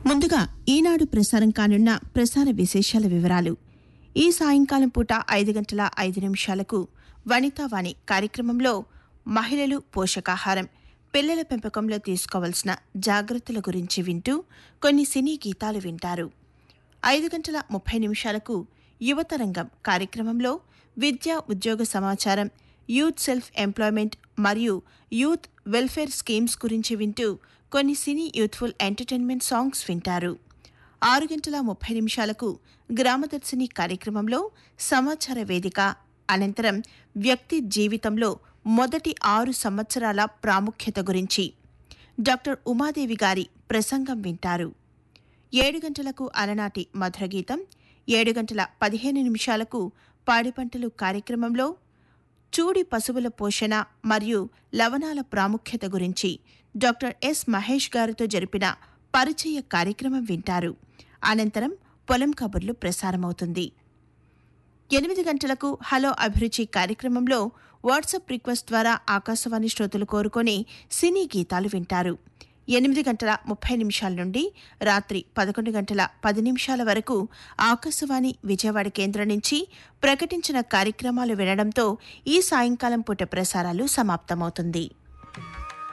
ముందుగా ఈనాడు ప్రసారం కానున్న ప్రసార విశేషాల వివరాలు ఈ సాయంకాలం పూట ఐదు గంటల ఐదు నిమిషాలకు వనితావాణి కార్యక్రమంలో మహిళలు పోషకాహారం పిల్లల పెంపకంలో తీసుకోవలసిన జాగ్రత్తల గురించి వింటూ కొన్ని సినీ గీతాలు వింటారు ఐదు గంటల ముప్పై నిమిషాలకు యువతరంగం కార్యక్రమంలో విద్య ఉద్యోగ సమాచారం యూత్ సెల్ఫ్ ఎంప్లాయ్మెంట్ మరియు యూత్ వెల్ఫేర్ స్కీమ్స్ గురించి వింటూ కొన్ని సినీ యూత్ఫుల్ ఎంటర్టైన్మెంట్ సాంగ్స్ వింటారు ఆరు గంటల ముప్పై నిమిషాలకు గ్రామదర్శిని కార్యక్రమంలో సమాచార వేదిక అనంతరం వ్యక్తి జీవితంలో మొదటి ఆరు సంవత్సరాల ప్రాముఖ్యత గురించి డాక్టర్ ఉమాదేవి గారి ప్రసంగం వింటారు ఏడు గంటలకు అలనాటి మధురగీతం ఏడు గంటల పదిహేను నిమిషాలకు పాడి పంటలు కార్యక్రమంలో చూడి పశువుల పోషణ మరియు లవణాల ప్రాముఖ్యత గురించి డాక్టర్ ఎస్ మహేష్ గారితో జరిపిన పరిచయ కార్యక్రమం వింటారు అనంతరం పొలం కబుర్లు ప్రసారమవుతుంది ఎనిమిది గంటలకు హలో అభిరుచి కార్యక్రమంలో వాట్సాప్ రిక్వెస్ట్ ద్వారా ఆకాశవాణి శ్రోతలు కోరుకొని సినీ గీతాలు వింటారు ఎనిమిది గంటల ముప్పై నిమిషాల నుండి రాత్రి పదకొండు గంటల పది నిమిషాల వరకు ఆకాశవాణి విజయవాడ కేంద్రం నుంచి ప్రకటించిన కార్యక్రమాలు వినడంతో ఈ సాయంకాలం పూట ప్రసారాలు సమాప్తమవుతుంది